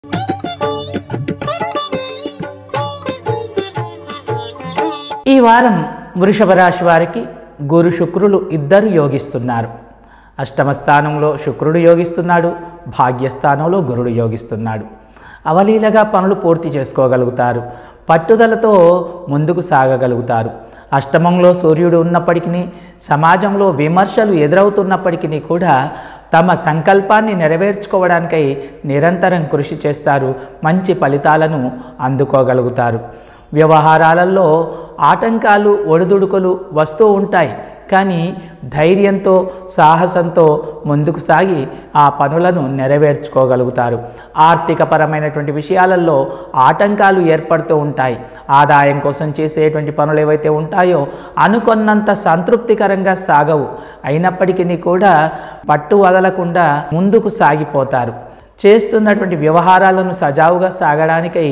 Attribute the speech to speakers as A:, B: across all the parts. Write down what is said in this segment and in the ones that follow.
A: ఈ వారం వృషభ రాశి వారికి గురు శుక్రులు ఇద్దరు యోగిస్తున్నారు అష్టమ స్థానంలో శుక్రుడు యోగిస్తున్నాడు భాగ్యస్థానంలో గురుడు యోగిస్తున్నాడు అవలీలగా పనులు పూర్తి చేసుకోగలుగుతారు పట్టుదలతో ముందుకు సాగగలుగుతారు అష్టమంలో సూర్యుడు ఉన్నప్పటికీ సమాజంలో విమర్శలు ఎదురవుతున్నప్పటికీ కూడా తమ సంకల్పాన్ని నెరవేర్చుకోవడానికై నిరంతరం కృషి చేస్తారు మంచి ఫలితాలను అందుకోగలుగుతారు వ్యవహారాలలో ఆటంకాలు ఒడిదుడుకులు వస్తూ ఉంటాయి కానీ ధైర్యంతో సాహసంతో ముందుకు సాగి ఆ పనులను నెరవేర్చుకోగలుగుతారు ఆర్థికపరమైనటువంటి విషయాలలో ఆటంకాలు ఏర్పడుతూ ఉంటాయి ఆదాయం కోసం చేసేటువంటి పనులు ఏవైతే ఉంటాయో అనుకున్నంత సంతృప్తికరంగా సాగవు అయినప్పటికీ కూడా పట్టు వదలకుండా ముందుకు సాగిపోతారు చేస్తున్నటువంటి వ్యవహారాలను సజావుగా సాగడానికై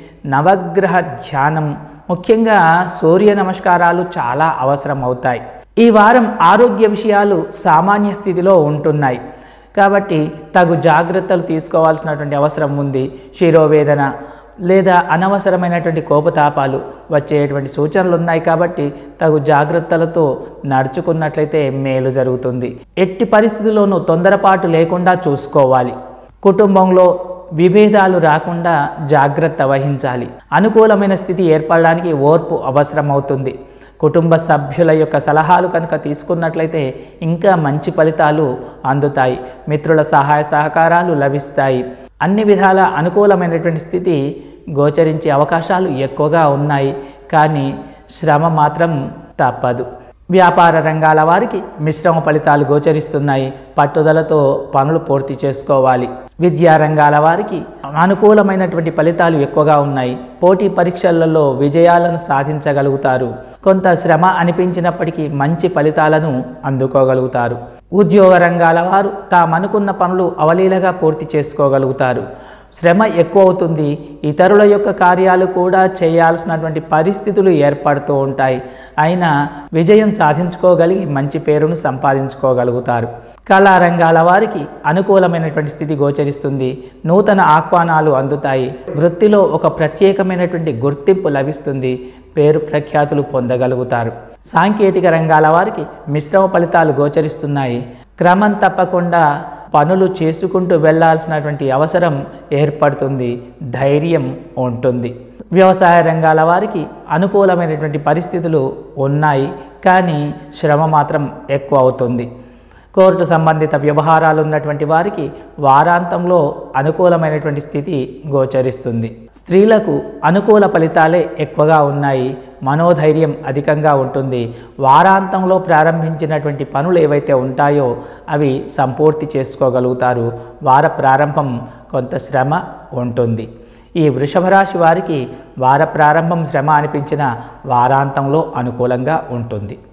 A: నవగ్రహ ధ్యానం ముఖ్యంగా సూర్య నమస్కారాలు చాలా అవసరం అవుతాయి ఈ వారం ఆరోగ్య విషయాలు సామాన్య స్థితిలో ఉంటున్నాయి కాబట్టి తగు జాగ్రత్తలు తీసుకోవాల్సినటువంటి అవసరం ఉంది శిరోవేదన లేదా అనవసరమైనటువంటి కోపతాపాలు వచ్చేటువంటి సూచనలు ఉన్నాయి కాబట్టి తగు జాగ్రత్తలతో నడుచుకున్నట్లయితే మేలు జరుగుతుంది ఎట్టి పరిస్థితుల్లోనూ తొందరపాటు లేకుండా చూసుకోవాలి కుటుంబంలో విభేదాలు రాకుండా జాగ్రత్త వహించాలి అనుకూలమైన స్థితి ఏర్పడడానికి ఓర్పు అవసరమవుతుంది కుటుంబ సభ్యుల యొక్క సలహాలు కనుక తీసుకున్నట్లయితే ఇంకా మంచి ఫలితాలు అందుతాయి మిత్రుల సహాయ సహకారాలు లభిస్తాయి అన్ని విధాల అనుకూలమైనటువంటి స్థితి గోచరించే అవకాశాలు ఎక్కువగా ఉన్నాయి కానీ శ్రమ మాత్రం తప్పదు వ్యాపార రంగాల వారికి మిశ్రమ ఫలితాలు గోచరిస్తున్నాయి పట్టుదలతో పనులు పూర్తి చేసుకోవాలి విద్యా రంగాల వారికి అనుకూలమైనటువంటి ఫలితాలు ఎక్కువగా ఉన్నాయి పోటీ పరీక్షలలో విజయాలను సాధించగలుగుతారు కొంత శ్రమ అనిపించినప్పటికీ మంచి ఫలితాలను అందుకోగలుగుతారు ఉద్యోగ రంగాల వారు తామనుకున్న పనులు అవలీలగా పూర్తి చేసుకోగలుగుతారు శ్రమ ఎక్కువ అవుతుంది ఇతరుల యొక్క కార్యాలు కూడా చేయాల్సినటువంటి పరిస్థితులు ఏర్పడుతూ ఉంటాయి అయినా విజయం సాధించుకోగలిగి మంచి పేరును సంపాదించుకోగలుగుతారు కళారంగాల వారికి అనుకూలమైనటువంటి స్థితి గోచరిస్తుంది నూతన ఆహ్వానాలు అందుతాయి వృత్తిలో ఒక ప్రత్యేకమైనటువంటి గుర్తింపు లభిస్తుంది పేరు ప్రఖ్యాతులు పొందగలుగుతారు సాంకేతిక రంగాల వారికి మిశ్రమ ఫలితాలు గోచరిస్తున్నాయి క్రమం తప్పకుండా పనులు చేసుకుంటూ వెళ్ళాల్సినటువంటి అవసరం ఏర్పడుతుంది ధైర్యం ఉంటుంది వ్యవసాయ రంగాల వారికి అనుకూలమైనటువంటి పరిస్థితులు ఉన్నాయి కానీ శ్రమ మాత్రం ఎక్కువ అవుతుంది కోర్టు సంబంధిత వ్యవహారాలు ఉన్నటువంటి వారికి వారాంతంలో అనుకూలమైనటువంటి స్థితి గోచరిస్తుంది స్త్రీలకు అనుకూల ఫలితాలే ఎక్కువగా ఉన్నాయి మనోధైర్యం అధికంగా ఉంటుంది వారాంతంలో ప్రారంభించినటువంటి పనులు ఏవైతే ఉంటాయో అవి సంపూర్తి చేసుకోగలుగుతారు వార ప్రారంభం కొంత శ్రమ ఉంటుంది ఈ వృషభ రాశి వారికి వార ప్రారంభం శ్రమ అనిపించిన వారాంతంలో అనుకూలంగా ఉంటుంది